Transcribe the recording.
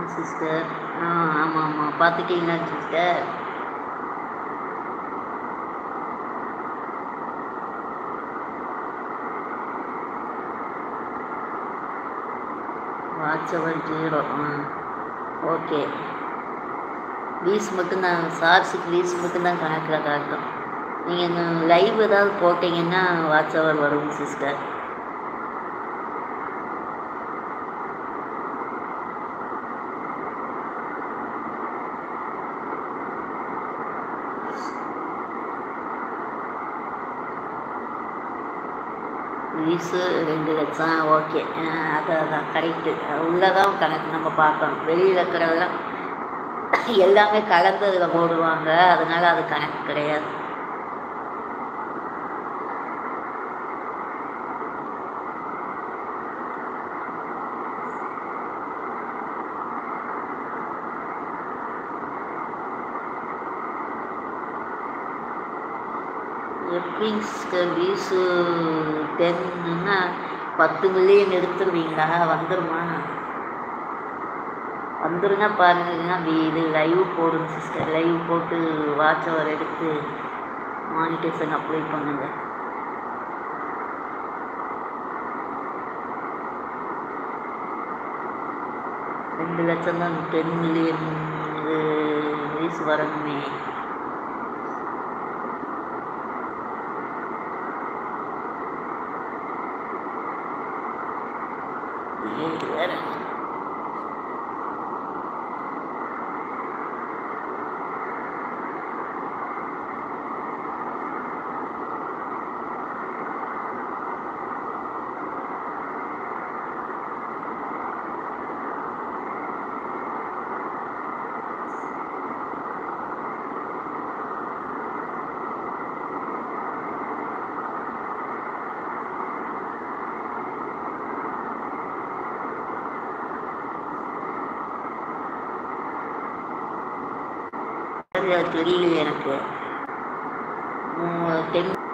sister ஆ ஆமாம் ஆமாம் பார்த்துட்டீங்களா சிஸ்டர் வாட்ஸ்அவர் ஜீரோ ஆ ஓகே வீஸ் மட்டும்தான் சார்ஸுக்கு வீஸ் மட்டும்தான் கணக்கில் காட்டும் நீங்கள் லைவ் ஏதாவது போட்டிங்கன்னா வாட்ஸ்அவர் வரும் சிஸ்டர் வீஸு ரெண்டு லட்சம் ஓகே அது அதான் கரெக்டு உள்ளதான் கணக்கு நம்ம பார்க்கணும் வெளியில் இருக்கிறதெல்லாம் எல்லாமே கலந்து அதில் போடுவாங்க அதனால அது கணக்கு கிடையாது எப்படி சிஸ்டர் வீஸு டென்னுன்னா பத்து மில்லியன் எடுத்துருவீங்களா வந்துருமா வந்துருங்க பாருங்கன்னா இது லைவ் போடுங்க சிஸ்டர் லைவ் போட்டு வாட்ச் அவர் எடுத்து மானிட்டேஷன் அப்ளை பண்ணுங்க ரெண்டு லட்சம் தான் டென் மில்லியன் வீஸ் வரணுமே இது வேற அது தெரியல எனக்கு டென்